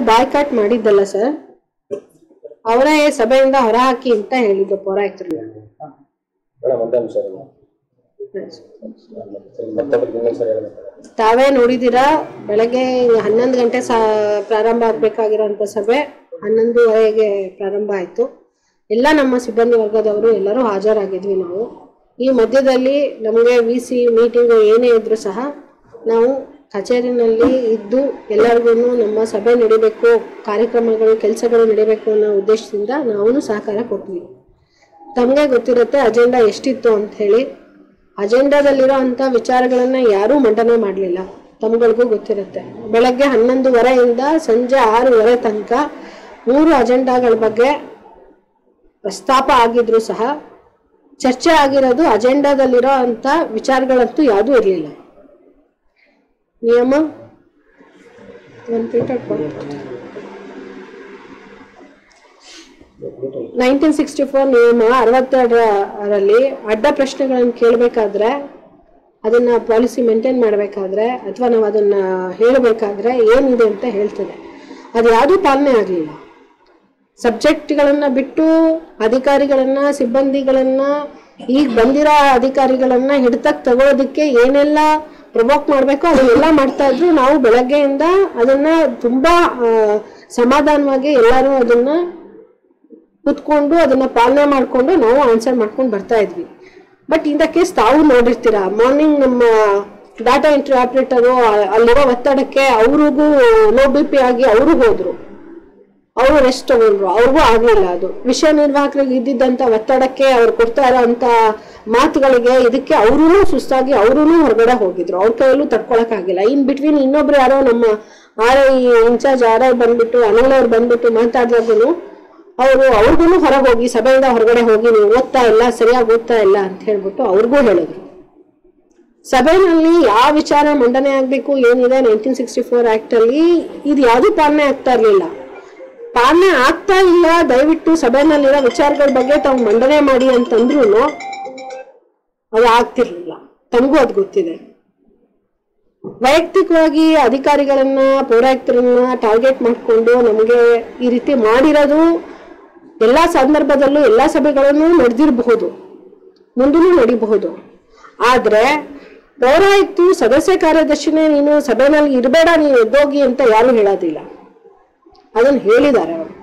Boycott ಮಾಡಿದ್ದಲ್ಲ sir ಅವರೇ ಸಭೆಯಿಂದ ಹೊರಹಾಕಿ ಅಂತ ಹೇಳಿದ್ದು ಪೌರಾಯುಕ್ತರು ಮೇಡಮ್ ಒಂದೇ ನಿಮಿಷ ಇರಿ madam. ಸರಿ, ಮತ್ತೊಬ್ಬರಿಗೆ ಇನ್ನೊಂದು ಸರಿ ಹೇಳ್ಬೇಕು ತಾವೇ ನೋಡಿದ್ದೀರಾ ಬೆಳಗ್ಗೆ ಹನ್ನೊಂದು ಗಂಟೆ ಸಾ ಪ್ರಾರಂಭ ಆಗ್ಬೇಕಾಗಿರೋಂಥ ಸಭೆ ಹನ್ನೊಂದುವರೆಗೆ ಪ್ರಾರಂಭ ಆಯಿತು ಎಲ್ಲ ನಮ್ಮ ಸಿಬ್ಬಂದಿ ವರ್ಗದವರು ಎಲ್ಲರೂ ಹಾಜರಾಗಿದ್ವಿ ನಾವು ಈ ಮಧ್ಯದಲ್ಲಿ ನಮಗೆ ವಿ ಸಿ ಮೀಟಿಂಗು ಏನೇ ಇದ್ರೂ ಸಹ ನಾವು ಕಚೇರಿನಲ್ಲಿ ಇದ್ದು ಎಲ್ಲರಿಗೂ ನಮ್ಮ ಸಭೆ ನಡಿಬೇಕು ಕಾರ್ಯಕ್ರಮಗಳು ಕೆಲಸಗಳು ನಡಿಬೇಕು ಅನ್ನೋ ಉದ್ದೇಶದಿಂದ ನಾವು ಸಹಕಾರ ಕೊಟ್ವಿ ತಮಗೆ ಗೊತ್ತಿರುತ್ತೆ ಅಜೆಂಡಾ ಎಷ್ಟಿತ್ತು ಅಂತ ಹೇಳಿ ಅಜೆಂಡಾದಲ್ಲಿರೋ ಅಂಥ ವಿಚಾರಗಳನ್ನ ಯಾರೂ ಮಂಡನೆ ಮಾಡಲಿಲ್ಲ ತಮ್ಗಳಿಗೂ ಗೊತ್ತಿರುತ್ತೆ ಬೆಳಗ್ಗೆ ಹನ್ನೊಂದುವರೆಯಿಂದ ಸಂಜೆ ಆರೂವರೆ ತನಕ ಮೂರು ಅಜೆಂಡಾಗಳ ಬಗ್ಗೆ ಪ್ರಸ್ತಾಪ ಆಗಿದ್ರು ಸಹ ಚರ್ಚೆ ಆಗಿರೋದು ಅಜೆಂಡಾದಲ್ಲಿರೋ ಅಂಥ ವಿಚಾರಗಳಂತೂ ಯಾವುದೂ ಇರಲಿಲ್ಲ ನಿಯಮ ಒಂದು ಪ್ರಿಂಟ್ ನೈನ್ಟೀನ್ ಸಿಕ್ಸ್ಟಿ ಫೋರ್ ನಿಯಮ ಅರವತ್ತೆರಡರಲ್ಲಿ ಅಡ್ಡ ಪ್ರಶ್ನೆಗಳನ್ನು ಕೇಳಬೇಕಾದ್ರೆ ಅದನ್ನ ಪಾಲಿಸಿ ಮೇಂಟೈನ್ ಮಾಡಬೇಕಾದ್ರೆ ಅಥವಾ ನಾವು ಅದನ್ನ ಹೇಳಬೇಕಾದ್ರೆ ಏನಿದೆ ಅಂತ ಹೇಳ್ತದೆ ಅದು ಯಾವುದೂ ಪಾಲನೆ ಆಗಲಿಲ್ಲ ಸಬ್ಜೆಕ್ಟ್ಗಳನ್ನ ಬಿಟ್ಟು ಅಧಿಕಾರಿಗಳನ್ನ ಸಿಬ್ಬಂದಿಗಳನ್ನ ಈಗ ಬಂದಿರೋ ಅಧಿಕಾರಿಗಳನ್ನ ಹಿಡಿತಕ್ಕೆ ತಗೊಳ್ಳೋದಕ್ಕೆ ಏನೆಲ್ಲ ಪ್ರವೋಕ್ ಮಾಡಬೇಕೋ ಅದನ್ನೆಲ್ಲ ಮಾಡ್ತಾ ಇದ್ರು ನಾವು ಬೆಳಗ್ಗೆಯಿಂದ ಅದನ್ನ ತುಂಬಾ ಆ, ಸಮಾಧಾನವಾಗಿ ಎಲ್ಲರೂ ಅದನ್ನ ಕುತ್ಕೊಂಡು ಅದನ್ನ ಪಾಲನೆ ಮಾಡ್ಕೊಂಡು ನಾವು ಆನ್ಸರ್ ಮಾಡ್ಕೊಂಡು ಬರ್ತಾ ಇದ್ವಿ ಬಟ್ ಇನ್ ದ ಕೇಸ್ ತಾವು ನೋಡಿರ್ತೀರಾ ಮಾರ್ನಿಂಗ್ ನಮ್ಮ ಡಾಟಾ ಎಂಟ್ರಿ ಆಪರೇಟರು ಅಲ್ಲಿರೋ ಒತ್ತಡಕ್ಕೆ ಅವ್ರಿಗೂ ಲೋ ಬಿ ಪಿ ಆಗಿ ಅವರು ಹೋದ್ರು ಅವರು ರೆಸ್ಟ್ ತಗೊಂಡ್ರು ಅವ್ರಿಗೂ ಆಗ್ಲಿಲ್ಲ ಅದು ವಿಷಯ ನಿರ್ವಾಹಕರಿಗೆ ಇದ್ದಿದ್ದಂತ ಒತ್ತಡಕ್ಕೆ ಅವ್ರು ಕೊಡ್ತಾ ಇರೋಂತ ಮಾತುಗಳಿಗೆ ಇದಕ್ಕೆ ಅವ್ರೂ ಸುಸ್ತಾಗಿ ಅವ್ರೂ ಹೊರಗಡೆ ಹೋಗಿದ್ರು ಅವ್ರ ಕೈಯಲ್ಲೂ ತಡ್ಕೊಳಕ್ ಆಗಿಲ್ಲ ಇನ್ ಬಿಟ್ವೀನ್ ಇನ್ನೊಬ್ರು ಯಾರೋ ನಮ್ಮ R I incharge R I ಬಂದ್ಬಿಟ್ಟು ಅನಿಲ್ ಬಂದ್ಬಿಟ್ಟು ಮಾತಾಡಿದಾಗೂ ಅವರು ಅವ್ರಿಗೂ ಹೊರಗೆ ಹೋಗಿ ಸಭೆಯಿಂದ ಹೊರಗಡೆ ಹೋಗಿ ನೀವು ಓದ್ತಾ ಇಲ್ಲ ಸರಿಯಾಗಿ ಓದ್ತಾ ಇಲ್ಲ ಅಂತ ಹೇಳ್ಬಿಟ್ಟು ಅವ್ರಿಗೂ ಹೇಳಿದ್ರು ಸಭೆಯಲ್ಲಿ ಯಾವ ವಿಚಾರ ಮಂಡನೆ ಆಗ್ಬೇಕು ಏನಿದೆ ನೈನ್ಟೀನ್ ಸಿಕ್ಸ್ಟಿ ಫೋರ್ ಆಕ್ಟ್ ಅಲ್ಲಿ ಇದು ಯಾವ್ದು ಪಾಲನೆ ಆಗ್ತಾ ಇರ್ಲಿಲ್ಲ ಪಾಲನೆ ಆಗ್ತಾ ಇಲ್ಲ ದಯವಿಟ್ಟು ಸಭೆನಲ್ಲಿರೋ ವಿಚಾರಗಳ ಬಗ್ಗೆ ತಾವು ಮಂಡನೆ ಮಾಡಿ ಅಂತಂದ್ರು ಅದು ಆಗ್ತಿರ್ಲಿಲ್ಲ ತಮಗೂ ಅದು ಗೊತ್ತಿದೆ ವೈಯಕ್ತಿಕವಾಗಿ ಅಧಿಕಾರಿಗಳನ್ನ ಪೌರಾಯುಕ್ತರನ್ನ ಟಾರ್ಗೆಟ್ ಮಾಡಿಕೊಂಡು ನಮಗೆ ಈ ರೀತಿ ಮಾಡಿರೋದು ಎಲ್ಲ ಸಂದರ್ಭದಲ್ಲೂ ಎಲ್ಲ ಸಭೆಗಳನ್ನು ನಡೆದಿರಬಹುದು ಮುಂದೂ ನಡಿಬಹುದು ಆದ್ರೆ ಪೌರಾಯುಕ್ತರು ಸದಸ್ಯ ಕಾರ್ಯದರ್ಶಿನೇ ನೀನು ಸಭೆನಲ್ಲಿ ಇರಬೇಡ ನೀನು ಎದ್ದೋಗಿ ಅಂತ ಯಾರು ಹೇಳೋದಿಲ್ಲ ಅದನ್ನು ಹೇಳಿದ್ದಾರೆ ಅವರು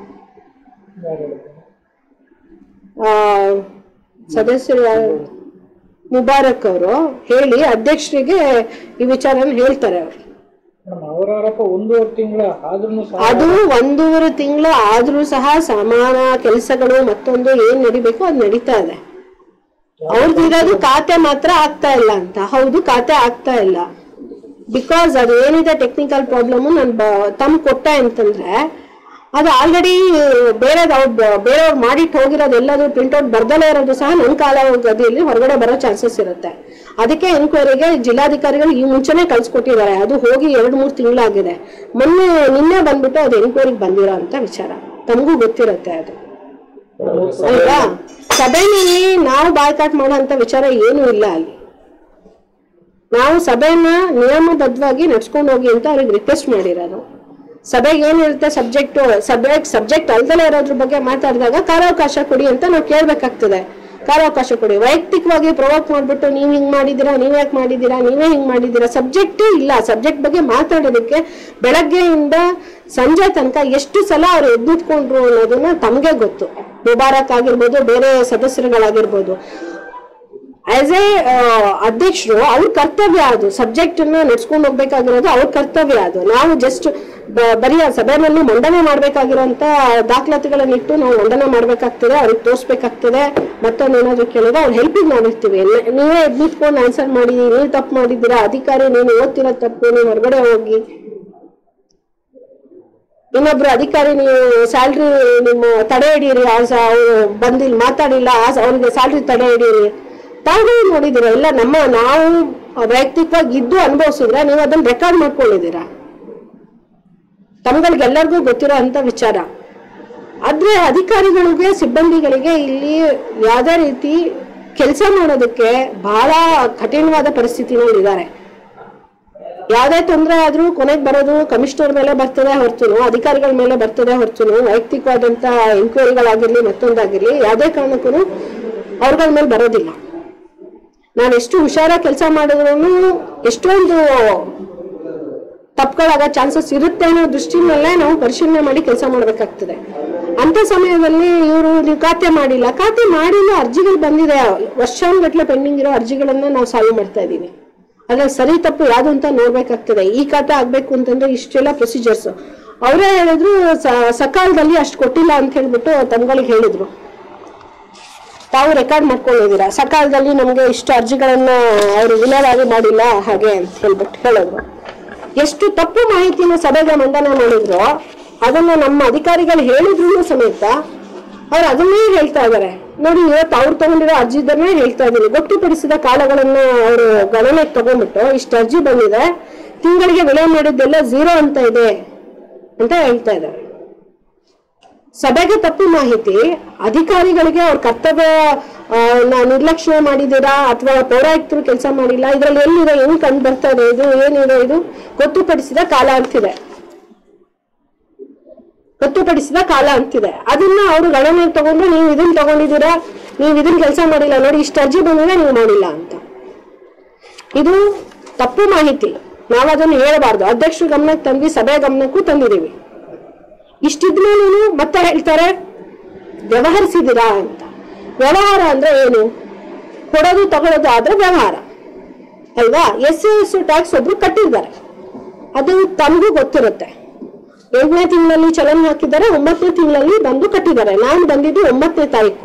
ಆ, ಸದಸ್ಯರು ಯಾರು? ಮುಬಾರಕ್ ಅವರು ಹೇಳಿ ಅಧ್ಯಕ್ಷರಿಗೆ ಈ ವಿಚಾರನ ಹೇಳ್ತಾರೆ ಅವರು ಮೇಡಮ್ ಅವರ ಆರೋಪ ಒಂದೂವರೆ ತಿಂಗಳ ಆದ್ರೂ ಸಹ ಅದು ಒಂದೂವರೆ ತಿಂಗಳು ಆದ್ರೂ ಸಹ ಸಮಾನ ಕೆಲಸಗಳು ಮತ್ತೊಂದು ಏನ್ ನಡಿಬೇಕು ಅದು ನಡೀತಾ ಇದೆ ಅವ್ರದ್ದು ಇರೋದು ಖಾತೆ ಮಾತ್ರ ಆಗ್ತಾ ಇಲ್ಲ ಅಂತ ಹೌದು ಖಾತೆ ಆಗ್ತಾ ಇಲ್ಲ ಬಿಕಾಸ್ ಅದು ಏನಿದೆ ಟೆಕ್ನಿಕಲ್ ಪ್ರಾಬ್ಲಮ್ ನಾನು ತಮ್ ಕೊಟ್ಟೆ ಅಂತಂದ್ರೆ ಅದು ಆಲ್ರೆಡಿ ಬೇರೆ ಬೇರೆಯವ್ರು ಮಾಡಿಟ್ಟು ಹೋಗಿರೋದು ಎಲ್ಲದು ಪ್ರಿಂಟ್ಔಟ್ ಬರ್ದಲೇ ಇರೋದು ಸಹ ನನ್ನ ಕಾಲಾವಧಿಯಲ್ಲಿ ಹೊರಗಡೆ ಬರೋ ಚಾನ್ಸಸ್ ಇರುತ್ತೆ ಅದಕ್ಕೆ ಎನ್ಕ್ವೈರಿಗೆ ಜಿಲ್ಲಾಧಿಕಾರಿಗಳು ಈ ಮುಂಚೆನೆ ಕಳ್ಸಿಕೊಟ್ಟಿದ್ದಾರೆ ಅದು ಹೋಗಿ ಎರಡು ಮೂರು ತಿಂಗಳಾಗಿದೆ ಮೊನ್ನೆ ನಿನ್ನೆ ಬಂದ್ಬಿಟ್ಟು ಅದು ಎನ್ಕ್ವೈರಿಗೆ ಬಂದಿರೋ ಅಂತ ವಿಚಾರ ತಮಗೂ ಗೊತ್ತಿರುತ್ತೆ ಅದು ಆಯ್ತಾ ಸಭೆಯಲ್ಲಿ ನಾವು ಬಾಯ್ಕಾಟ್ ಮಾಡೋಂಥ ವಿಚಾರ ಏನೂ ಇಲ್ಲ ಅಲ್ಲಿ ನಾವು ಸಭೆಯನ್ನ ನಿಯಮಬದ್ಧವಾಗಿ ನಡ್ಸ್ಕೊಂಡು ಹೋಗಿ ಅಂತ ಅವ್ರಿಗೆ ರಿಕ್ವೆಸ್ಟ್ ಮಾಡಿರೋದು ಸಭೆಗೆ ಏನಿರುತ್ತೆ ಸಬ್ಜೆಕ್ಟ್ ಸಭೆ ಸಬ್ಜೆಕ್ಟ್ ಅಲ್ದಲೇ ಇರೋದ್ರ ಬಗ್ಗೆ ಮಾತಾಡಿದಾಗ ಕಾಲಾವಕಾಶ ಕೊಡಿ ಅಂತ ನಾವು ಕೇಳ್ಬೇಕಾಗ್ತದೆ ಕಾಲಾವಕಾಶ ಕೊಡಿ ವೈಯಕ್ತಿಕವಾಗಿ ಪ್ರವೋಕ್ ಮಾಡ್ಬಿಟ್ಟು ನೀವ್ ಹಿಂಗ್ ಮಾಡಿದೀರಾ ನೀವ್ ಯಾಕೆ ಮಾಡಿದೀರಾ ನೀವೇ ಹಿಂಗ್ ಮಾಡಿದೀರಾ ಸಬ್ಜೆಕ್ಟ್ ಇಲ್ಲ ಸಬ್ಜೆಕ್ಟ್ ಬಗ್ಗೆ ಮಾತಾಡೋದಕ್ಕೆ ಬೆಳಗ್ಗೆಯಿಂದ ಸಂಜೆ ತನಕ ಎಷ್ಟು ಸಲ ಅವ್ರು ಎದ್ದಿಟ್ಕೊಂಡ್ರು ಅನ್ನೋದನ್ನ ತಮಗೆ ಗೊತ್ತು ಮುಬಾರಕ್ ಆಗಿರ್ಬೋದು ಬೇರೆ ಸದಸ್ಯರುಗಳಾಗಿರ್ಬೋದು ಆಸ್ ಎ ಅಧ್ಯಕ್ಷರು ಅವ್ರ ಕರ್ತವ್ಯ ಅದು ಸಬ್ಜೆಕ್ಟ್ ಅನ್ನ ನಡ್ಸ್ಕೊಂಡು ಹೋಗ್ಬೇಕಾಗಿರೋದು ಅವ್ರ ಕರ್ತವ್ಯ ಅದು ನಾವು ಜಸ್ಟ್ ಬರೀ ಆ ಸಭೆಯಲ್ಲಿ ಮಂಡನೆ ಮಾಡ್ಬೇಕಾಗಿರೋಂತ ದಾಖಲಾತಿಗಳನ್ನ ಇಟ್ಟು ನಾವು ಮಂಡನೆ ಮಾಡ್ಬೇಕಾಗ್ತದೆ ಅವ್ರಿಗೆ ತೋರಿಸ್ಬೇಕಾಗ್ತದೆ ಮತ್ತೊಂದು ಏನಾದ್ರು ಕೇಳಿದ್ರೆ ಅವ್ರ ಹೆಲ್ಪಿಗೆ ನಾವಿರ್ತೀವಿ ಎಲ್ಲ- ನೀವೇ ಎದ್ ನಿಂತ್ಕೊಂಡು ಆನ್ಸರ್ ಮಾಡಿ ನೀವು ತಪ್ಪು ಮಾಡಿದ್ದೀರಾ ಅಧಿಕಾರಿ ನೀನು ಓದ್ತಿರೋ ತಪ್ಪು ನೀವು ಹೊರಗಡೆ ಹೋಗಿ ಇನ್ನೊಬ್ರು ಅಧಿಕಾರಿ ನೀವು ಸ್ಯಾಲ್ರಿ ನಿಮ್ಮ ತಡೆ ಹಿಡೀರಿ ಆ ಸ- ಅವ್ರು ಬಂದಿಲ್ಲ ಮಾತಾಡಿಲ್ಲ ಆ ಸ- ಅವ್ರಿಗೆ ಸ್ಯಾಲ್ರಿ ತಡೆ ಹಿಡೀರಿ ತಾವು ನೋಡಿದಿರ ಇಲ್ಲ ನಮ್ಮ ನಾವು ವೈಯಕ್ತಿಕವಾಗಿ ಇದ್ದು ಅನುಭವಿಸಿದ್ರೆ ನೀವು ಅದನ್ನ ರೆಕಾರ್ಡ್ ಮಾಡ್ಕೊಂಡಿದ್ದೀರಾ ತಮ್ಗಳಿಗೆಲ್ಲರಿಗೂ ಗೊತ್ತಿರೋ ಅಂತ ವಿಚಾರ ಆದ್ರೆ ಅಧಿಕಾರಿಗಳಿಗೆ ಸಿಬ್ಬಂದಿಗಳಿಗೆ ಇಲ್ಲಿ ಯಾವುದೇ ರೀತಿ ಕೆಲಸ ಮಾಡೋದಕ್ಕೆ ಬಹಳ ಕಠಿಣವಾದ ಪರಿಸ್ಥಿತಿನಲ್ಲಿ ಇದ್ದಾರೆ ಯಾವ್ದೇ ತೊಂದರೆ ಆದ್ರೂ ಕೊನೆಗೆ ಬರೋದು ಕಮಿಷನರ್ ಮೇಲೆ ಬರ್ತದೆ ಹೊರತು ಅಧಿಕಾರಿಗಳ ಮೇಲೆ ಬರ್ತದೆ ಹೊರತು ವೈಯಕ್ತಿಕವಾದಂತ ಎಂಕ್ವೈರಿಗಳಾಗಿರ್ಲಿ ಮತ್ತೊಂದಾಗಿರ್ಲಿ ಯಾವ್ದೇ ಕಾರಣಕ್ಕೂ ಅವ್ರಗಳ ಮೇಲೆ ಬರೋದಿಲ್ಲ ನಾನು ಎಷ್ಟು ಹುಷಾರ ಕೆಲಸ ಮಾಡಿದ್ರು ಎಷ್ಟೊಂದು ತಪ್ಪುಗಳಾಗೋ ಚಾನ್ಸಸ್ ಇರುತ್ತೆ ಅನ್ನೋ ದೃಷ್ಟಿನಲ್ಲೇ ನಾವು ಪರಿಶೀಲನೆ ಮಾಡಿ ಕೆಲಸ ಮಾಡಬೇಕಾಗ್ತದೆ ಅಂತ ಸಮಯದಲ್ಲಿ ಇವರು ನೀವು ಖಾತೆ ಮಾಡಿಲ್ಲ ಖಾತೆ ಮಾಡಿಲ್ಲ ಅರ್ಜಿಗಳು ಬಂದಿದೆ ವರ್ಷಾನುಗಟ್ಲೆ ಪೆಂಡಿಂಗ್ ಇರೋ ಅರ್ಜಿಗಳನ್ನ ನಾವು ಸಾಲ್ವ್ ಮಾಡ್ತಾ ಇದ್ದೀವಿ ಅದ್ರಲ್ಲಿ ಸರಿ ತಪ್ಪು ಯಾವುದು ಅಂತ ನೋಡ್ಬೇಕಾಗ್ತದೆ ಈ ಖಾತೆ ಆಗ್ಬೇಕು ಅಂತಂದ್ರೆ ಇಷ್ಟೆಲ್ಲ ಪ್ರೊಸೀಜರ್ಸ್ ಅವರೇ ಹೇಳಿದ್ರು ಸ- ಸಕಾಲದಲ್ಲಿ ಅಷ್ಟು ಕೊಟ್ಟಿಲ್ಲ ಅಂತ ಹೇಳ್ಬಿಟ್ಟು ತಮ್ಗಳಿಗೆ ಹೇಳಿದ್ರು ತಾವು ರೆಕಾರ್ಡ್ ಮಾಡ್ಕೊಂಡಿದ್ದೀರಾ ಸಕಾಲದಲ್ಲಿ ನಮಗೆ ಇಷ್ಟು ಅರ್ಜಿಗಳನ್ನ ಅವರು ವಿಲೇವಾರಿ ಮಾಡಿಲ್ಲ ಹಾಗೆ ಅಂತ ಹೇಳ್ಬಿಟ್ಟು ಹೇಳಿದ್ರು ಎಷ್ಟು ತಪ್ಪು ಮಾಹಿತಿನ ಸಭೆಗೆ ಮಂಡನೆ ಮಾಡಿದ್ರು ಅದನ್ನ ನಮ್ಮ ಅಧಿಕಾರಿಗಳು ಹೇಳಿದ್ರು ಸಮೇತ ಅವ್ರು ಅದನ್ನೇ ಹೇಳ್ತಾ ಇದ್ದಾರೆ ನೋಡಿ ಇವತ್ತು ಅವ್ರು ತಗೊಂಡಿರೋ ಅರ್ಜಿದನ್ನೇ ಹೇಳ್ತಾ ಇದ್ದೀನಿ ಗೊತ್ತುಪಡಿಸಿದ ಕಾಲಗಳನ್ನ ಅವರು ಗಣನೆಗೆ ತಗೊಂಡ್ಬಿಟ್ಟು ಇಷ್ಟು ಅರ್ಜಿ ಬಂದಿದೆ ತಿಂಗಳಿಗೆ ವಿಳಂಬ ಮಾಡಿದ್ದೆಲ್ಲ ಝೀರೋ ಅಂತ ಇದೆ ಅಂತ ಹೇಳ್ತಾ ಇದ್ದಾರೆ ಸಭೆಗೆ ತಪ್ಪು ಮಾಹಿತಿ ಅಧಿಕಾರಿಗಳಿಗೆ ಅವ್ರ ಕರ್ತವ್ಯ ಆ, ನ- ನಿರ್ಲಕ್ಷ್ಯ ಮಾಡಿದ್ದೀರಾ ಅಥವಾ ಪೌರಾಯುಕ್ತರು ಕೆಲಸ ಮಾಡಿಲ್ಲ ಇದ್ರಲ್ಲಿ ಎಲ್ಲಿದೆ ಹೆಂಗ್ ಕಂಡು ಬರ್ತಾ ಇದೆ ಇದು ಏನಿದೆ ಇದು ಗೊತ್ತುಪಡಿಸಿದ ಕಾಲ ಅಂತಿದೆ ಗೊತ್ತುಪಡಿಸಿದ ಕಾಲ ಅಂತಿದೆ ಅದನ್ನ ಅವರು ಗಣನೆ ತಗೊಂಡು ನೀವು ಇದನ್ನ ತಗೊಂಡಿದ್ದೀರಾ ನೀವು ಇದನ್ನ ಕೆಲಸ ಮಾಡಿಲ್ಲ ನೋಡಿ ಇಷ್ಟು ಅರ್ಜಿ ಬಂದಿದೆ ನೀವು ಮಾಡಿಲ್ಲ ಅಂತ ಇದು ತಪ್ಪು ಮಾಹಿತಿ ನಾವು ಅದನ್ನು ಹೇಳಬಾರ್ದು ಅಧ್ಯಕ್ಷರ ಗಮನಕ್ಕೆ ತಂದ್ವಿ ಸಭೆ ಗಮನಕ್ಕೂ ತಂದಿದ್ದೀವಿ ಇಷ್ಟಿದ್ಮೇಲೂ ಮತ್ತೆ ಹೇಳ್ತಾರೆ ವ್ಯವಹರಿಸಿದಿರಾ ಅಂತ ವ್ಯವಹಾರ ಅಂದ್ರೆ ಏನು ಕೊಡೋದು ತಗೊಳ್ಳೋದು ಆದ್ರೆ ವ್ಯವಹಾರ ಅಲ್ವಾ ಎಸ್ ಎಸ್ ಟ್ಯಾಕ್ಸ್ ಒಬ್ರು ಕಟ್ಟಿದ್ದಾರೆ ಅದು ತಮಗೂ ಗೊತ್ತಿರುತ್ತೆ ಎಂಟನೇ ತಿಂಗಳಲ್ಲಿ ಚಲನ್ ಹಾಕಿದ್ದಾರೆ ಒಂಬತ್ತನೇ ತಿಂಗಳಲ್ಲಿ ಬಂದು ಕಟ್ಟಿದ್ದಾರೆ ನಾನು ಬಂದಿದ್ದು ಒಂಬತ್ತನೇ ತಾರೀಕು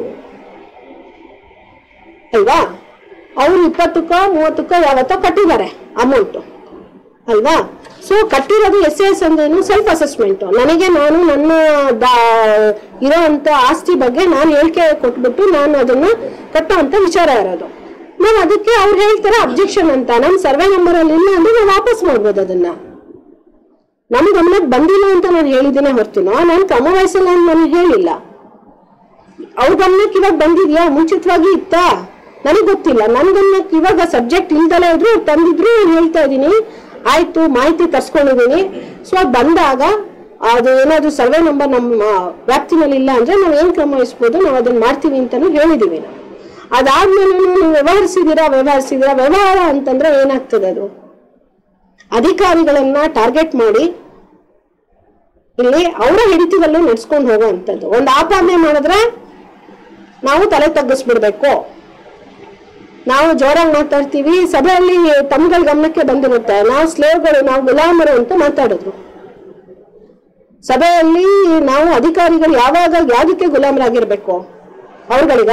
ಅಲ್ವಾ ಅವ್ರು ಇಪ್ಪತ್ತಕ್ಕೋ ಮೂವತ್ತಕ್ಕೋ ಯಾವತ್ತೋ ಕಟ್ಟಿದ್ದಾರೆ ಅಮೌಂಟ್ ಅಲ್ವಾ ಸೊ ಕಟ್ಟಿರೋದು ಎಸ್ ಎಸ್ ಅಂದ್ರೇನು ಸೆಲ್ಫ್ ಅಸೆಸ್ಮೆಂಟ್ ನನಗೆ ನಾನು ನನ್ನ ದಾ- ಇರೋಂಥ ಆಸ್ತಿ ಬಗ್ಗೆ ನಾನು ಹೇಳಿಕೆ ಕೊಟ್ಬಿಟ್ಟು ನಾನು ಅದನ್ನ ಕಟ್ಟೋ ಅಂತ ವಿಚಾರ ಇರೋದು ನಾನು ಅದಕ್ಕೆ ಅವ್ರು ಹೇಳ್ತಾರೆ ಅಬ್ಜೆಕ್ಷನ್ ಅಂತ ನಮ್ಮ ಸರ್ವೆ ನಂಬರ್ ಅಲ್ಲಿ ಇಲ್ಲ ಅಂದ್ರೆ ನಾವು ವಾಪಸ್ ಮಾಡ್ಬೋದು ಅದನ್ನ ನಮ್ಮ ಗಮನಕ್ಕೆ ಬಂದಿಲ್ಲ ಅಂತ ನಾನು ಹೇಳಿದ್ದೇನೆ ಹೊರ್ತಿನೋ ನಾನು ಕ್ರಮ ವಹಿಸಲ್ಲ ಅಂತ ನಾನು ಹೇಳಿಲ್ಲ ಅವ್ರ ಗಮನಕ್ಕೆ ಇವಾಗ ಬಂದಿದ್ಯಾ ಮುಂಚಿತವಾಗಿ ಇತ್ತಾ ನನಗೆ ಗೊತ್ತಿಲ್ಲ ನನ್ನ ಗಮನಕ್ಕೆ ಇವಾಗ ಸಬ್ಜೆಕ್ಟ್ ಇಲ್ದಲೇ ಇದ್ರು ಅವ್ರು ತಂದಿದ್ರು ನಾನು ಹೇಳ್ತಾ ಇದ್ದೀನಿ ಆಯ್ತು ಮಾಹಿತಿ ತರ್ಸ್ಕೊಂಡಿದ್ದೀನಿ ಸೊ ಅದು ಬಂದಾಗ ಅದು ಏನಾದ್ರು ಸರ್ವೆ ನಂಬರ್ ನಮ್ಮ ವ್ಯಾಪ್ತಿನಲ್ಲಿ ಇಲ್ಲ ಅಂದ್ರೆ ನಾವು ಏನ್ ಕ್ರಮ ವಹಿಸ್ಬೋದು ನಾವು ಅದನ್ನ ಮಾಡ್ತೀವಿ ಅಂತಾನು ಹೇಳಿದೀವಿ ನಾವು ಅದಾದ್ಮೇಲೆ ನೀವು ವ್ಯವಹರಿಸಿದೀರಾ ವ್ಯವಹರಿಸಿದೀರಾ ವ್ಯವಹಾರ ಅಂತಂದ್ರೆ ಏನಾಗ್ತದೆ ಅದು ಅಧಿಕಾರಿಗಳನ್ನ ಟಾರ್ಗೆಟ್ ಮಾಡಿ ಇಲ್ಲಿ ಅವರ ಹಿಡಿತದಲ್ಲೇ ನಡ್ಸ್ಕೊಂಡು ಹೋಗೋ ಅಂಥದ್ದು ಒಂದು ಆಪಾದನೆ ಮಾಡಿದ್ರೆ ನಾವು ತಲೆ ತಗ್ಗಿಸ್ಬಿಡ್ಬೇಕು ನಾವು ಜೋರಾಗಿ ಮಾತಾಡ್ತೀವಿ ಸಭೆಯಲ್ಲಿ ತಮ್ಗಳ ಗಮನಕ್ಕೆ ಬಂದಿರುತ್ತೆ ನಾವು ಸ್ಲೇವ್ಗಳು ನಾವು ಗುಲಾಮರು ಅಂತ ಮಾತಾಡಿದ್ರು ಸಭೆಯಲ್ಲಿ ನಾವು ಅಧಿಕಾರಿಗಳು ಯಾವಾಗ ಯಾವ್ದಕ್ಕೆ ಗುಲಾಮರಾಗಿರ್ಬೇಕು ಅವ್ರುಗಳಿಗ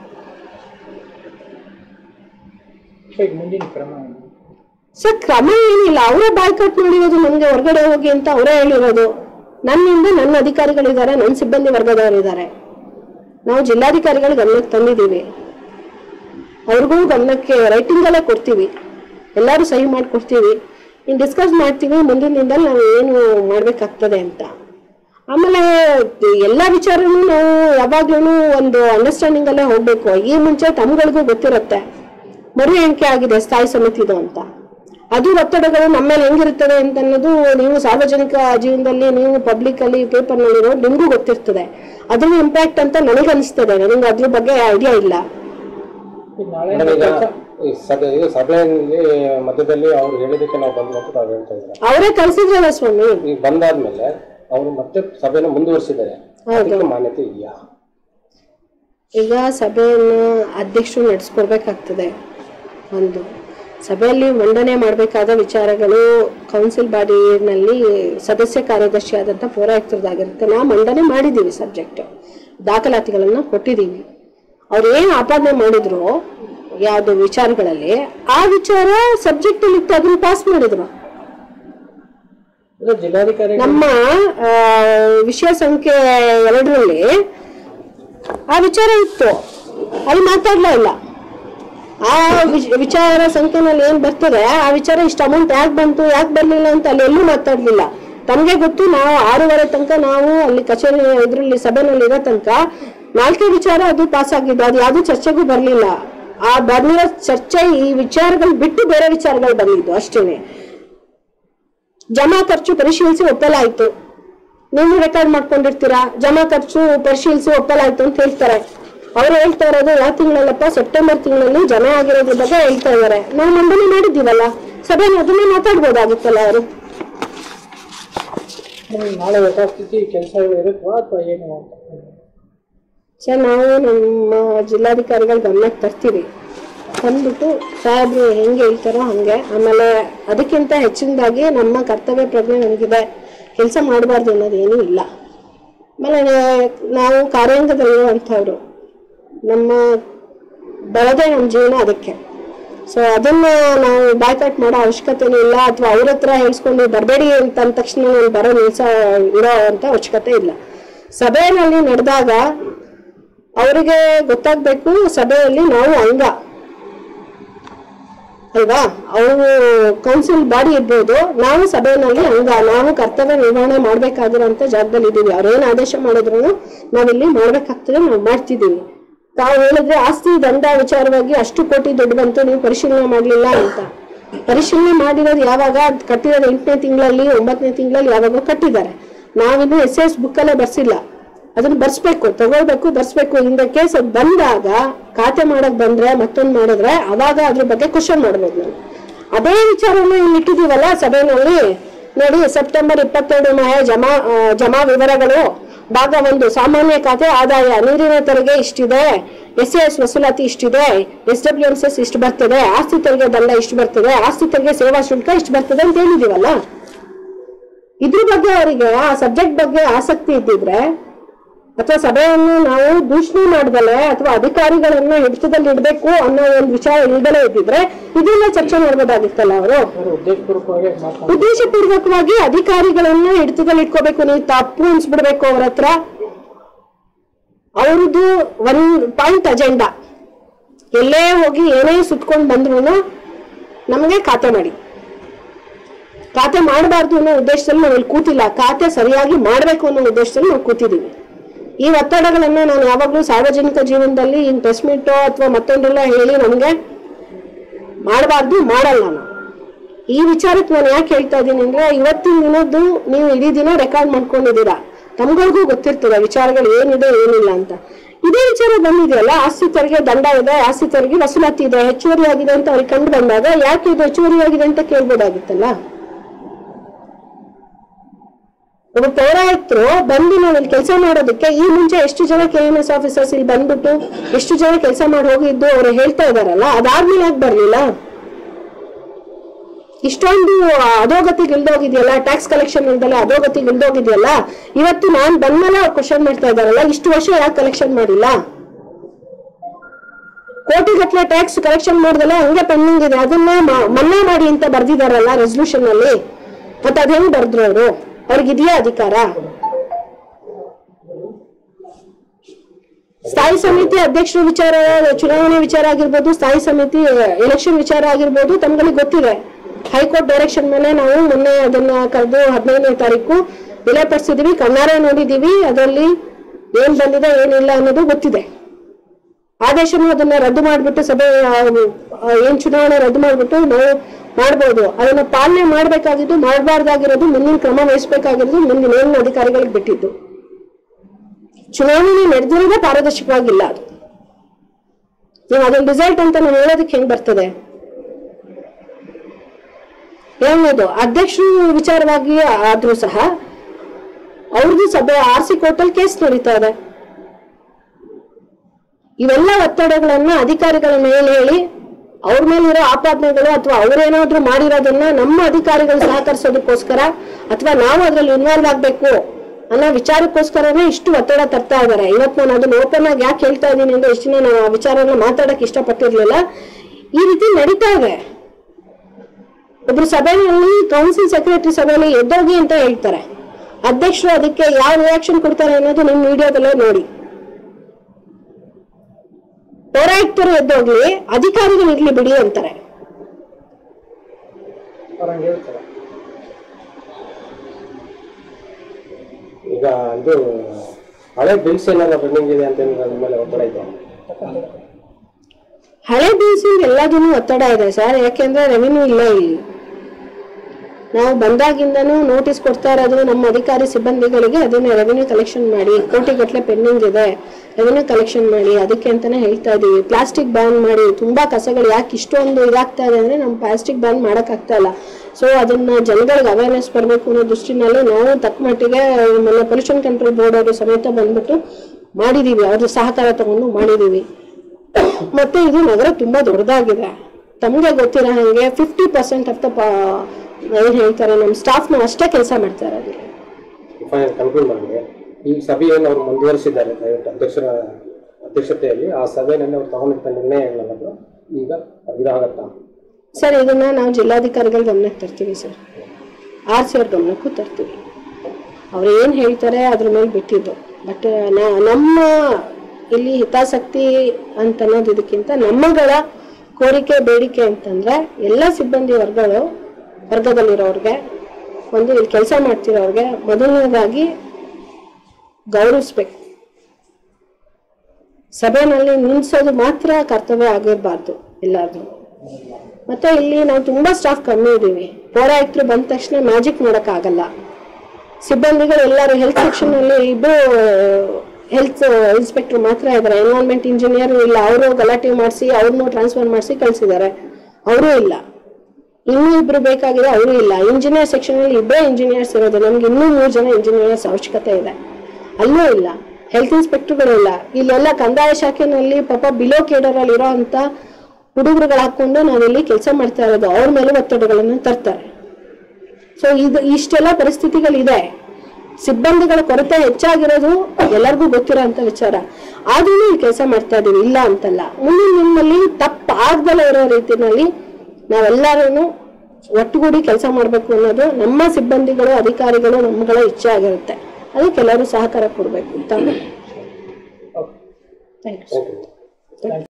ಈಗ ಮುಂದಿನ ಕ್ರಮ ಏನು? ಸರ್ ಕ್ರಮ ಏನಿಲ್ಲ ಅವರೇ ಬಾಯ್ಕಟ್ ಮಾಡಿರೋದು ನಮ್ಗೆ ಹೊರಗಡೆ ಹೋಗಿ ಅಂತ ಅವರೇ ಹೇಳಿರೋದು ನನ್ನಿಂದ ನನ್ನ ಅಧಿಕಾರಿಗಳಿದ್ದಾರೆ ನನ್ನ ಸಿಬ್ಬಂದಿ ವರ್ಗದವರಿದ್ದಾರೆ ನಾವು ಜಿಲ್ಲಾಧಿಕಾರಿಗಳ ಗಮನಕ್ಕೆ ತಂದಿದ್ದೀವಿ ಅವ್ರಿಗೂ ಗಮನಕ್ಕೆ ರೈಟಿಂಗ್ ಅಲ್ಲೇ ಕೊಡ್ತೀವಿ ಎಲ್ಲರೂ ಸಹಿ ಮಾಡಿ ಕೊಡ್ತೀವಿ ಇನ್ನು ಡಿಸ್ಕಸ್ ಮಾಡ್ತೀವಿ ಮುಂದಿನ ದಿನದಲ್ಲಿ ನಾವು ಏನು ಮಾಡ್ಬೇಕಾಗ್ತದೆ ಅಂತ ಆಮೇಲೆ ಎಲ್ಲ ವಿಚಾರನೂ ನಾವು ಯಾವಾಗ್ಲೂ ಒಂದು ಅಂಡರ್ಸ್ಟ್ಯಾಂಡಿಂಗ್ ಅಲ್ಲೇ ಹೋಗ್ಬೇಕು ಈ ಮುಂಚೆ ತಮ್ಗಳಿಗೂ ಗೊತ್ತಿರುತ್ತೆ ಮರು ಎಣಿಕೆ ಆಗಿದೆ ಸ್ಥಾಯಿ ಸಮಿತಿದು ಅಂತ ಅದು ಒತ್ತಡಗಳು ನಮ್ಮ ಮೇಲೆ ಹೆಂಗಿರ್ತದೆ ಅಂತ ಅನ್ನೋದು ನೀವು ಸಾರ್ವಜನಿಕ ಜೀವನದಲ್ಲಿ ನೀವು ಪಬ್ಲಿಕ್ ಅಲ್ಲಿ ಪೇಪರ್ ನೋಡಿರೋ ನಿಮಗೂ ಗೊತ್ತಿರ್ತದೆ ಅದ್ರ ಇಂಪ್ಯಾಕ್ಟ್ ಅಂತ ನನಗೆ ಅನಿಸ್ತದೆ ನನಗೆ ಅದ್ರ ಬಗ್ಗೆ ಐಡಿಯಾ ಇಲ್ಲ ಈಗ ನಾಳೆ ಮೇಡಮ್ ಈಗ ಕೆಲಸ ಈ ಸಭೆ ಇದು ಸಭೆಯಲ್ಲಿ ಮಧ್ಯದಲ್ಲಿ ಅವ್ರು ಹೇಳಿದಕ್ಕೆ ನಾವು ಬಂದ್ವಿ ಅಂತ ತಾವು ಹೇಳ್ತಾ ಇದ್ದಾರೆ ಅವರೇ ಕಳ್ಸಿದ್ರಲ್ಲ ಸ್ವಾಮಿ ಈಗ ಬಂದಾದ್ಮೇಲೆ ಅವರು ಮತ್ತೆ ಸಭೆನ ಮುಂದುವರಿಸಿದ್ದಾರೆ ಹೌದು. ಅದಕ್ಕೆ ಮಾನ್ಯತೆ ಇದೆಯಾ ಈಗ ಸಭೆಯನ್ನ ಅಧ್ಯಕ್ಷರು ನಡೆಸ್ಕೊಡ್ಬೇಕಾಗ್ತದೆ ಒಂದು ಸಭೆಯಲ್ಲಿ ಮಂಡನೆ ಮಾಡಬೇಕಾದ ವಿಚಾರಗಳು ಕೌನ್ಸಿಲ್ ಬಾಡಿನಲ್ಲಿ ಸದಸ್ಯ ಕಾರ್ಯದರ್ಶಿ ಆದಂಥ ಪೌರಾಯುಕ್ತರದಾಗಿರುತ್ತೆ ನಾವು ಮಂಡನೆ ಮಾಡಿದ್ದೀವಿ ಸಬ್ಜೆಕ್ಟ್ ದಾಖಲಾತಿಗಳನ್ನು ಕೊಟ್ಟಿದ್ದೀವಿ ಅವ್ರು ಏನು ಆಪಾದನೆ ಮಾಡಿದ್ರು ಯಾವುದು ವಿಚಾರಗಳಲ್ಲಿ ಆ ವಿಚಾರ ಸಬ್ಜೆಕ್ಟ್ ಅಲ್ಲಿ ಇತ್ತು ಅದನ್ನ ಪಾಸ್ ಮಾಡಿದ್ರು ಇದು ಜಿಲ್ಲಾಧಿಕಾರಿ ನಮ್ಮ ಆ, ವಿಷಯ ಸಂಖ್ಯೆ ಎರಡರಲ್ಲಿ ಆ ವಿಚಾರ ಇತ್ತು ಅಲ್ಲಿ ಮಾತಾಡ್ಲೇ ಇಲ್ಲ ಆ ವಿಚ- ವಿಚಾರ ಸಂಖ್ಯೆನಲ್ಲಿ ಏನ್ ಬರ್ತದೆ ಆ ವಿಚಾರ ಇಷ್ಟು ಅಮೌಂಟ್ ಯಾಕೆ ಬಂತು ಯಾಕೆ ಬರ್ಲಿಲ್ಲ ಅಂತ ಅಲ್ಲಿ ಎಲ್ಲೂ ಮಾತಾಡ್ಲಿಲ್ಲ ತಮ್ಗೆ ಗೊತ್ತು ನಾವು ಆರೂವರೆ ತನಕ ನಾವು ಅಲ್ಲಿ ಕಚೇರಿ ಇದ್ರಲ್ಲಿ ಸಭೆನಲ್ಲಿ ಇರೋ ತನಕ ನಾಲ್ಕೇ ವಿಚಾರ ಅದು ಪಾಸ್ ಆಗಿದ್ದು ಅದು ಯಾವ್ದು ಚರ್ಚೆಗೂ ಬರ್ಲಿಲ್ಲ ಆ ಬರ್ಲಿರೋ ಚರ್ಚೆ ಈ ವಿಚಾರಗಳು ಬಿಟ್ಟು ಬೇರೆ ವಿಚಾರಗಳು ಬಂದಿದ್ದು ಅಷ್ಟೇನೆ ಜಮಾ ಖರ್ಚು ಪರಿಶೀಲಿಸಿ ಒಪ್ಪಲಾಯ್ತು ನೀವು ರೆಕಾರ್ಡ್ ಮಾಡ್ಕೊಂಡಿರ್ತೀರಾ ಜಮಾ ಖರ್ಚು ಪರಿಶೀಲಿಸಿ ಒಪ್ಪಲಾಯ್ತು ಅಂತ ಹೇಳ್ತಾರೆ ಅವ್ರು ಹೇಳ್ತಾ ಇರೋದು ಯಾವ ತಿಂಗಳಲ್ಲಪ್ಪ ಸೆಪ್ಟೆಂಬರ್ ತಿಂಗಳಲ್ಲಿ ಜಮಾ ಆಗಿರೋದ್ರ ಬಗ್ಗೆ ಹೇಳ್ತಾ ಇದಾರೆ ನಾವು ಮಂಡನೆ ಮಾಡಿದ್ದೀವಲ್ಲ ಸಭೆನ ಅದನ್ನೇ ಮಾತಾಡ್ಬೋದಾಗಿತ್ತಲ್ಲ ಅವರು ನಿಮ್ಗೆ ನಾಳೆ ಯಥಾಸ್ಥಿತಿ ಕೆಲಸಗಳು ಇರುತ್ತವಾ ಅಥವಾ ಏನು ಅಂತ ಸರ್ ನಾವು ನಮ್ಮ ಜಿಲ್ಲಾಧಿಕಾರಿಗಳ ಗಮನಕ್ಕೆ ತರ್ತೀವಿ ತಂದ್ಬಿಟ್ಟು ಸಾಹೇಬ್ರು ಹೆಂಗೆ ಹೇಳ್ತಾರೋ ಹಂಗೆ ಆಮೇಲೆ ಅದಕ್ಕಿಂತ ಹೆಚ್ಚಿನದಾಗಿ ನಮ್ಮ ಕರ್ತವ್ಯ ಪ್ರಜ್ಞೆ ನಮಗಿದೆ ಕೆಲಸ ಮಾಡಬಾರ್ದು ಅನ್ನೋದೇನೂ ಇಲ್ಲ ಆಮೇಲೆ ನಾವು ಕಾರ್ಯಾಂಗದಲ್ಲಿರುವಂಥವ್ರು ನಮ್ಮ ಬೆಳೆದೇ ನಮ್ಮ ಜೀವನ ಅದಕ್ಕೆ ಸೊ ಅದನ್ನ ನಾವು ಬಾಯ್ಕಾಟ್ ಮಾಡೋ ಅವಶ್ಯಕತೆನೂ ಇಲ್ಲ ಅಥವಾ ಅವ್ರ ಹತ್ರ ಹೇಳ್ಸ್ಕೊಂಡು ಬರಬೇಡಿ ಅಂತ ಅಂದ ತಕ್ಷಣ ನಾನು ಬರೋ ನಿಲ್ಸ ಇರೋ ಅಂತ ಅವಶ್ಯಕತೆ ಇಲ್ಲ ಸಭೆಯಲ್ಲಿ ನಡೆದಾಗ ಅವರಿಗೆ ಗೊತ್ತಾಗ್ಬೇಕು ಸಭೆಯಲ್ಲಿ ನಾವು ಅಂಗ ಅಲ್ವಾ ಅವರು ಕೌನ್ಸಿಲ್ ಬಾಡಿ ಇರ್ಬೋದು ನಾವು ಸಭೆಯಲ್ಲಿ ಅಂಗ ನಾವು ಕರ್ತವ್ಯ ನಿರ್ವಹಣೆ ಮಾಡ್ಬೇಕಾಗಿರೋಂಥ ಜಾಗದಲ್ಲಿ ಇದ್ದೀವಿ ಅವ್ರೇನ್ ಆದೇಶ ಮಾಡಿದ್ರು ನಾವಿಲ್ಲಿ ಮಾಡ್ಬೇಕಾಗ್ತದೆ ನಾವು ಮಾಡ್ತಿದ್ದೀವಿ ತಾವು ಹೇಳಿದ್ರೆ ಆಸ್ತಿ ದಂಡ ವಿಚಾರವಾಗಿ ಅಷ್ಟು ಕೋಟಿ ದುಡ್ಡು ಬಂತು ನೀವು ಪರಿಶೀಲನೆ ಮಾಡ್ಲಿಲ್ಲ ಅಂತ ಪರಿಶೀಲನೆ ಮಾಡಿರೋದು ಯಾವಾಗ ಅದ್ ಕಟ್ಟಿರೋದು ಎಂಟನೇ ತಿಂಗಳಲ್ಲಿ ಒಂಬತ್ತನೇ ತಿಂಗಳಲ್ಲಿ ಯಾವಾಗೋ ಕಟ್ಟಿದ್ದಾರೆ ನಾವಿನ್ನು ಎಸ್ ಎಸ್ ಬುಕ್ಕಲ್ಲೇ ಬರ್ಸಿಲ್ಲ ಅದನ್ನ ಬರ್ಸ್ಬೇಕು ತಗೊಳ್ಬೇಕು ಬರ್ಸ್ಬೇಕು ಇಂದ ಕೇಸ್ ಅದ್ ಬಂದಾಗ ಖಾತೆ ಮಾಡಕ್ ಬಂದ್ರೆ ಮತ್ತೊಂದ್ ಮಾಡಿದ್ರೆ ಅವಾಗ ಅದ್ರ ಬಗ್ಗೆ ಕ್ವಶನ್ ಮಾಡ್ಬೋದು ನಾವು ಅದೇ ವಿಚಾರನ ಇಲ್ಲಿ ಇಟ್ಟಿದೀವಲ್ಲ ಸಭೆಯಲ್ಲಿ ನೋಡಿ ಸೆಪ್ಟೆಂಬರ್ ಇಪ್ಪತ್ತೆರಡು ಮಾಯ ಜಮಾ ಆ, ಜಮಾ ವಿವರಗಳು ಭಾಗ ಒಂದು ಸಾಮಾನ್ಯ ಖಾತೆ ಆದಾಯ ನೀರಿನ ತೆರಿಗೆ ಇಷ್ಟಿದೆ ಎಸ್ ಎಸ್ ವಸೂಲಾತಿ ಇಷ್ಟಿದೆ ಎಸ್ ಡಬ್ಲ್ಯೂ ಎಂ ಎಸ್ ಇಷ್ಟು ಬರ್ತದೆ ಆಸ್ತಿ ತೆರಿಗೆ ದಂಡ ಇಷ್ಟು ಬರ್ತದೆ ಆಸ್ತಿ ತೆರಿಗೆ ಸೇವಾ ಶುಲ್ಕ ಇಷ್ಟು ಬರ್ತದೆ ಅಂತ ಹೇಳಿದೀವಲ್ಲ ಇದ್ರ ಬಗ್ಗೆ ಅವರಿಗೆ ಆ ಸಬ್ಜೆಕ್ಟ್ ಬಗ್ಗೆ ಆಸಕ್ತಿ ಇದ್ದಿದ್ರೆ ಅಥವಾ ಸಭೆಯನ್ನು ನಾವು ದೂಷಣೆ ಮಾಡ್ದಲೆ ಅಥವಾ ಅಧಿಕಾರಿಗಳನ್ನ ಹಿಡಿತದಲ್ಲಿ ಇಡಬೇಕು ಅನ್ನೋ ಒಂದು ವಿಚಾರ ಇಲ್ದಲೇ ಇದ್ದಿದ್ರೆ ಇದನ್ನ ಚರ್ಚೆ ಮಾಡ್ಬೋದಾಗಿತ್ತಲ್ಲ ಅವರು ಅವರು ಉದ್ದೇಶಪೂರ್ವಕವಾಗಿ ಮಾತನಾಡಿ ಉದ್ದೇಶಪೂರ್ವಕವಾಗಿ ಅಧಿಕಾರಿಗಳನ್ನ ಹಿಡಿತದಲ್ಲಿ ಇಟ್ಕೋಬೇಕು ನೀವು ತಪ್ಪು ಅನ್ಸ್ಬಿಡ್ಬೇಕು ಅವ್ರ ಹತ್ರ ಅವ್ರದ್ದು ಒಂದ್ ಪಾಯಿಂಟ್ ಅಜೆಂಡಾ ಎಲ್ಲೇ ಹೋಗಿ ಏನೇ ಸುತ್ಕೊಂಡ್ ಬಂದ್ರು ನಮಗೆ ಖಾತೆ ಮಾಡಿ ಖಾತೆ ಮಾಡಬಾರ್ದು ಅನ್ನೋ ಉದ್ದೇಶದಲ್ಲಿ ನಾವು ಇಲ್ಲಿ ಕೂತಿಲ್ಲ ಖಾತೆ ಸರಿಯಾಗಿ ಮಾಡಬೇಕು ಅನ್ನೋ ಉದ್ದೇಶದಲ್ಲಿ ನಾವು ಕೂತಿದ್ದೀವಿ ಈ ಒತ್ತಡಗಳನ್ನ ನಾನು ಯಾವಾಗಲೂ ಸಾರ್ವಜನಿಕ ಜೀವನದಲ್ಲಿ ಇನ್ ಪ್ರೆಸ್ ಮೀಟೋ ಅಥವಾ ಮತ್ತೊಂದೆಲ್ಲ ಹೇಳಿ ನಮಗೆ ಮಾಡಬಾರ್ದು ಮಾಡಲ್ಲ ನಾವು ಈ ವಿಚಾರಕ್ಕೆ ನಾನು ಯಾಕೆ ಹೇಳ್ತಾ ಇದ್ದೀನಿ ಅಂದ್ರೆ ಇವತ್ತಿನ ದಿನದ್ದು ನೀವು ಇಡೀ ದಿನ ರೆಕಾರ್ಡ್ ಮಾಡ್ಕೊಂಡಿದ್ದೀರಾ ತಮ್ಗಳಿಗೂ ಗೊತ್ತಿರ್ತದೆ ವಿಚಾರಗಳು ಏನಿದೆ ಏನಿಲ್ಲ ಅಂತ ಇದೇ ವಿಚಾರ ಬಂದಿದೆಯಲ್ಲ ಆಸ್ತಿ ತೆರಿಗೆ ದಂಡ ಇದೆ ಆಸ್ತಿ ತೆರಿಗೆ ವಸೂಲಾತಿ ಇದೆ ಹೆಚ್ಚುವರಿ ಆಗಿದೆ ಅಂತ ಅವ್ರಿಗೆ ಕಂಡು ಬಂದಾಗ ಯಾಕೆ ಇದು ಹೆಚ್ಚುವರಿ ಆಗಿದೆ ಅಂತ ಕೇಳ್ಬೋದಾಗಿತ್ತಲ್ಲ ಒಬ್ಬ ಪೌರಾಯುಕ್ತರು ಬಂದು ನಾವು ಇಲ್ಲಿ ಕೆಲಸ ಮಾಡೋದಕ್ಕೆ ಈ ಮುಂಚೆ ಎಷ್ಟು ಜನ ಕೆ ಎಂ ಎಸ್ ಆಫೀಸರ್ಸ್ ಇಲ್ಲಿ ಬಂದ್ಬಿಟ್ಟು ಎಷ್ಟು ಜನ ಕೆಲಸ ಮಾಡಿ ಹೋಗಿದ್ದು ಅವ್ರು ಹೇಳ್ತಾ ಇದಾರಲ್ಲ ಅದಾದ್ಮೇಲೆ ಯಾಕೆ ಬರ್ಲಿಲ್ಲ ಇಷ್ಟೊಂದು ಅಧೋಗತಿಗೆ ಇಳ್ದೋಗಿದೆಯಲ್ಲ ಟ್ಯಾಕ್ಸ್ ಕಲೆಕ್ಷನ್ ಇಲ್ದಲೆ ಅಧೋಗತಿಗೆ ಇಳ್ದೋಗಿದೆಯಲ್ಲ ಇವತ್ತು ನಾನ್ ಬಂದ್ಮೇಲೆ ಅವ್ರು ಕ್ವಶನ್ ಮಾಡ್ತಾ ಇದಾರಲ್ಲ ಇಷ್ಟು ವರ್ಷ ಯಾಕೆ ಕಲೆಕ್ಷನ್ ಮಾಡಿಲ್ಲ ಕೋಟಿಗಟ್ಟಲೆ ಟ್ಯಾಕ್ಸ್ ಕಲೆಕ್ಷನ್ ಮಾಡ್ದಲ್ಲ ಹಂಗೆ ಪೆಂಡಿಂಗ್ ಇದೆ ಅದನ್ನ ಮ- ಮನ್ನಾ ಮಾಡಿ ಅಂತ ಬರ್ದಿದಾರಲ್ಲ ರೆಸಲ್ಯೂಷನ್ ಅಲ್ಲಿ ಮತ್ತೆ ಅದ್ ಹೆಂಗ್ ಬರ್ದ್ರು ಅವರು ಅವ್ರಿಗಿದೆಯಾ ಅಧಿಕಾರ ಸ್ಥಾಯಿ ಸಮಿತಿ ಅಧ್ಯಕ್ಷರ ವಿಚಾರ ಚುನಾವಣೆ ವಿಚಾರ ಆಗಿರ್ಬೋದು ಸ್ಥಾಯಿ ಸಮಿತಿ ಎಲೆಕ್ಷನ್ ವಿಚಾರ ಆಗಿರ್ಬೋದು ತಮ್ಗಳಿಗೆ ಗೊತ್ತಿದೆ ಹೈಕೋರ್ಟ್ ಡೈರೆಕ್ಷನ್ ಮೇಲೆ ನಾವು ಮೊನ್ನೆ ಅದನ್ನ ಕರೆದು ಹದಿನೈದನೇ ತಾರೀಕು ವಿಲೆಪಡಿಸಿದೀವಿ ಕಣ್ಣಾರೆ ನೋಡಿದೀವಿ ಅದರಲ್ಲಿ ಏನ್ ಬಂದಿದೆ ಏನಿಲ್ಲ ಅನ್ನೋದು ಗೊತ್ತಿದೆ ಆದೇಶನು ಅದನ್ನ ರದ್ದು ಮಾಡಿಬಿಟ್ಟು ಸಭೆ ಆ, ಆ, ಏನ್ ಚುನಾವಣೆ ರದ್ದು ಮಾಡಿಬಿಟ್ಟು ನಾವು ಮಾಡ್ಬೋದು ಅದನ್ನ ಪಾಲನೆ ಮಾಡ್ಬೇಕಾಗಿದ್ದು ಮಾಡಬಾರ್ದಾಗಿರೋದು ಮುಂದಿನ ಕ್ರಮ ವಹಿಸ್ಬೇಕಾಗಿರೋದು ಮುಂದಿನ ಏನ್ ಅಧಿಕಾರಿಗಳಿಗೆ ಬಿಟ್ಟಿದ್ದು ಚುನಾವಣೆ ನಡೆದಿರೋದೇ ಪಾರದರ್ಶಕವಾಗಿಲ್ಲ ಅದು ನೀವು ಅದನ್ನ ರಿಸಲ್ಟ್ ಅಂತ ನಾವು ಹೇಳೋದಕ್ಕೆ ಹೆಂಗ್ ಬರ್ತದೆ ಏನದು ಅಧ್ಯಕ್ಷರು ವಿಚಾರವಾಗಿ ಆದ್ರೂ ಸಹ ಅವ್ರದ್ದು ಸಭೆ ಆರ್ ಸಿ ಕೋರ್ಟಲ್ಲಿ ಕೇಸ್ ನಡೀತಾ ಇದೆ ಇವೆಲ್ಲ ಒತ್ತಡಗಳನ್ನ ಅಧಿಕಾರಿಗಳ ಮೇಲೆ ಹೇಳಿ ಅವ್ರ ಮೇಲಿರೋ ಆಪಾದನೆಗಳು ಅಥವಾ ಅವ್ರೇನಾದ್ರೂ ಮಾಡಿರೋದನ್ನ ನಮ್ಮ ಅಧಿಕಾರಿಗಳು ಸಹಕರಿಸೋದಕ್ಕೋಸ್ಕರ ಅಥವಾ ನಾವು ಅದ್ರಲ್ಲಿ ಇನ್ವಾಲ್ವ್ ಆಗ್ಬೇಕು ಅನ್ನೋ ವಿಚಾರಕ್ಕೋಸ್ಕರನೇ ಇಷ್ಟು ಒತ್ತಡ ತರ್ತಾ ಇದಾರೆ ಇವತ್ತು ನಾನು ಅದನ್ನ ಓಪನ್ ಆಗಿ ಯಾಕೆ ಹೇಳ್ತಾ ಇದ್ದೀನಿ ಅಂದ್ರೆ ಇಷ್ಟು ದಿನ ನಾನು ಆ ವಿಚಾರನ ಮಾತಾಡಕ್ ಇಷ್ಟಪಟ್ಟಿರ್ಲಿಲ್ಲ ಈ ರೀತಿ ನಡೀತಾ ಇದೆ ಒಬ್ರು ಸಭೆಯಲ್ಲಿ ಕೌನ್ಸಿಲ್ ಸೆಕ್ರೆಟರಿ ಸಭೆಯಲ್ಲಿ ಎದ್ದೋಗಿ ಅಂತ ಹೇಳ್ತಾರೆ ಅಧ್ಯಕ್ಷರು ಅದಕ್ಕೆ ಯಾವ ರಿಯಾಕ್ಷನ್ ಕೊಡ್ತಾರೆ ಅನ್ನೋದು ನಿಮ್ಮ ವಿಡಿಯೋದಲ್ಲೇ ನೋಡಿ ಪೌರಾಯುಕ್ತರು ಎದ್ದೋಗ್ಲಿ ಅಧಿಕಾರಿಗಳು ಇರ್ಲಿ ಬಿಡಿ ಅಂತಾರೆ ಅವ್ರು ಹಂಗೆ ಹೇಳ್ತಾರೆ ಈಗ ಇದು ಹಳೆ ಬಿಲ್ಸ್ ಏನಾರ ಪೆಂಡಿಂಗ್ ಇದೆ ಅಂತ ಏನಾರ ಅದ್ರ ಮೇಲೆ ಒತ್ತಡ ಇದೆ ಹಳೆ ಬಿಲ್ಸ್ ಎಲ್ಲದನ್ನು ಒತ್ತಡ ಇದೆ ಸರ್ ಯಾಕೆಂದ್ರೆ ರೆವಿನ್ಯೂ ಇಲ್ಲ ಇಲ್ಲಿ ನಾವು ಬಂದಾಗಿಂದನೂ ನೋಟಿಸ್ ಕೊಡ್ತಾ ಇರೋದು ನಮ್ಮ ಅಧಿಕಾರಿ ಸಿಬ್ಬಂದಿಗಳಿಗೆ ಅದನ್ನ ರೆವೆನ್ಯೂ ಕಲೆಕ್ಷನ್ ಮಾಡಿ ಕೋಟಿಗಟ್ಟಲೆ ಪೆಂಡಿಂಗ್ ಇದೆ ರೆವೆನ್ಯೂ ಕಲೆಕ್ಷನ್ ಮಾಡಿ ಅದಕ್ಕೆ ಅಂತಾನೆ ಹೇಳ್ತಾ ಇದೀವಿ ಪ್ಲಾಸ್ಟಿಕ್ ಬ್ಯಾನ್ ಮಾಡಿ ತುಂಬಾ ಕಸಗಳು ಯಾಕೆ ಇಷ್ಟೊಂದು ಇದಾಗ್ತಾ ಇದೆ ಅಂದ್ರೆ ನಮ್ಮ ಪ್ಲಾಸ್ಟಿಕ್ ಬ್ಯಾನ್ ಮಾಡಕ್ ಆಗ್ತಾ ಇಲ್ಲ ಸೊ ಅದನ್ನ ಜನಗಳಿಗೆ ಅವೇರ್ನೆಸ್ ಬರಬೇಕು ಅನ್ನೋ ದೃಷ್ಟಿನಲ್ಲಿ ನಾವು ತಕ್ಕ ಮಟ್ಟಿಗೆ ಮೊನ್ನೆ ಪೊಲ್ಯೂಷನ್ ಕಂಟ್ರೋಲ್ ಬೋರ್ಡ್ ಅವರು ಸಮೇತ ಬಂದ್ಬಿಟ್ಟು ಮಾಡಿದೀವಿ ಅವ್ರ ಸಹಕಾರ ತಗೊಂಡು ಮಾಡಿದೀವಿ ಮತ್ತೆ ಇದು ನಗರ ತುಂಬಾ ದೊಡ್ಡದಾಗಿದೆ ತಮಗೆ ಗೊತ್ತಿರೋ ಹಾಗೆ ಫಿಫ್ಟಿ ಪರ್ಸೆಂಟ್ ಆಫ್ ದ ಏನ್ ಹೇಳ್ತಾರೆ ನಮ್ಮ ಸ್ಟಾಫ್ ನಾವು ಅಷ್ಟೇ ಕೆಲಸ ಮಾಡ್ತಾ ಇರೋದು ಫೈನಲ್ ಕನ್ಕ್ಲೂಡ್ ಮಾಡಿದ್ರೆ ಈ ಸಭೆಯನ್ನು ಅವರು ಮುಂದುವರಿಸಿದ್ದಾರೆ ದಯವಿಟ್ಟು ಅಧ್ಯಕ್ಷರ ಅಧ್ಯಕ್ಷತೆಯಲ್ಲಿ ಆ ಸಭೆಯಲ್ಲಿ ಅವ್ರು ತಗೊಂಡಿದ್ದ ನಿರ್ಣಯಗಳನ್ನು ಈಗ ಇದಾಗತ್ತಾ ಸರ್ ಇದನ್ನ ನಾವು ಜಿಲ್ಲಾಧಿಕಾರಿಗಳ ಗಮನಕ್ಕೆ ತರ್ತೀವಿ ಸರ್ ಆರ್ ಸಿ ಅವ್ರ ಗಮನಕ್ಕೂ ತರ್ತೀವಿ ಅವ್ರು ಏನು ಹೇಳ್ತಾರೆ ಅದ್ರ ಮೇಲೆ ಬಿಟ್ಟಿದ್ದು ಬಟ್ ನಮ್ಮ ಇಲ್ಲಿ ಹಿತಾಸಕ್ತಿ ಅಂತ ಅನ್ನೋದು ಇದಕ್ಕಿಂತ ನಮ್ಮಗಳ ಕೋರಿಕೆ ಬೇಡಿಕೆ ಅಂತಂದ್ರೆ ಎಲ್ಲ ಸಿಬ್ಬಂದಿ ವರ್ಗಗಳು ವರ್ಗದಲ್ಲಿರೋರ್ಗೆ ಒಂದು ಇಲ್ಲಿ ಕೆಲಸ ಮಾಡ್ತಿರೋರ್ಗೆ ಮೊದಲನೇದಾಗಿ ಗೌರವಿಸ್ಬೇಕು ಸಭೆನಲ್ಲಿ ನಿಲ್ಸೋದು ಮಾತ್ರ ಕರ್ತವ್ಯ ಆಗಿರಬಾರ್ದು ಎಲ್ಲಾದ್ರೂ ಮತ್ತೆ ಇಲ್ಲಿ ನಾವು ತುಂಬಾ ಸ್ಟಾಫ್ ಕಮ್ಮಿ ಇದ್ದೀವಿ ಪೌರಾಯುಕ್ತರು ಬಂದ ತಕ್ಷಣ ಮ್ಯಾಜಿಕ್ ಆಗಲ್ಲ ಸಿಬ್ಬಂದಿಗಳು ಎಲ್ಲರೂ ಹೆಲ್ತ್ ಸೆಕ್ಷನ್ ಅಲ್ಲಿ ಇಬ್ಬರು ಹೆಲ್ತ್ ಇನ್ಸ್ಪೆಕ್ಟರ್ ಮಾತ್ರ ಇದ್ದಾರೆ ಎನ್ವೈರ್ಮೆಂಟ್ ಇಂಜಿನಿಯರ್ ಇಲ್ಲ ಅವರು ಗಲಾಟೆ ಮಾಡಿಸಿ ಅವ್ರನ್ನೂ ಟ್ರಾನ್ಸ್ಫರ್ ಮಾಡಿಸಿ ಕಳಿಸಿದ್ದಾರೆ ಅವರೂ ಇಲ್ಲ ಇನ್ನೂ ಇಬ್ರು ಬೇಕಾಗಿದೆ ಅವರು ಇಲ್ಲ ಇಂಜಿನಿಯರ್ ಸೆಕ್ಷನ್ ಅಲ್ಲಿ ಇಬ್ಬರೇ ಇಂಜಿನಿಯರ್ಸ್ ಇರೋದು ನಮ್ಗೆ ಇನ್ನೂ ಮೂರು ಜನ ಇಂಜಿನಿಯರ್ಸ್ ಅವಶ್ಯಕತೆ ಇದೆ ಅಲ್ಲೂ ಇಲ್ಲ ಹೆಲ್ತ್ ಇನ್ಸ್ಪೆಕ್ಟರ್ಗಳು ಇಲ್ಲ ಇಲ್ಲೆಲ್ಲ ಕಂದಾಯ ಶಾಖೆನಲ್ಲಿ ಪಾಪ ಬಿಲೋ ಕೇಡರಲ್ಲಿ ಇರೋ ಅಂತ ಹುಡುಗರುಗಳು ಹಾಕೊಂಡು ನಾವಿಲ್ಲಿ ಕೆಲಸ ಮಾಡ್ತಾ ಇರೋದು ಅವ್ರ ಮೇಲೆ ಒತ್ತಡಗಳನ್ನು ತರ್ತಾರೆ ಸೊ ಇದು ಇಷ್ಟೆಲ್ಲ ಪರಿಸ್ಥಿತಿಗಳಿದೆ ಸಿಬ್ಬಂದಿಗಳ ಕೊರತೆ ಹೆಚ್ಚಾಗಿರೋದು ಎಲ್ಲರಿಗೂ ಗೊತ್ತಿರೋ ಅಂತ ವಿಚಾರ ಆದ್ರೂ ಈ ಕೆಲಸ ಮಾಡ್ತಾ ಇದೀವಿ ಇಲ್ಲ ಅಂತಲ್ಲ ಮುಂದಿನ ದಿನದಲ್ಲಿ ತಪ್ಪು ಆಗ್ದಲೇ ಇರೋ ರೀತಿನಲ್ಲಿ ನಾವೆಲ್ಲರೂ ಒಟ್ಟುಗೂಡಿ ಕೆಲಸ ಮಾಡಬೇಕು ಅನ್ನೋದು ನಮ್ಮ ಸಿಬ್ಬಂದಿಗಳು ಅಧಿಕಾರಿಗಳು ನಮ್ಮಗಳ ಇಚ್ಛೆ ಆಗಿರುತ್ತೆ ಅದಕ್ಕೆ ಎಲ್ಲರೂ ಸಹಕಾರ ಕೊಡಬೇಕು ಅಂತ ಥ್ಯಾಂಕ್ ಯು ಥ್ಯಾಂಕ್ ಯು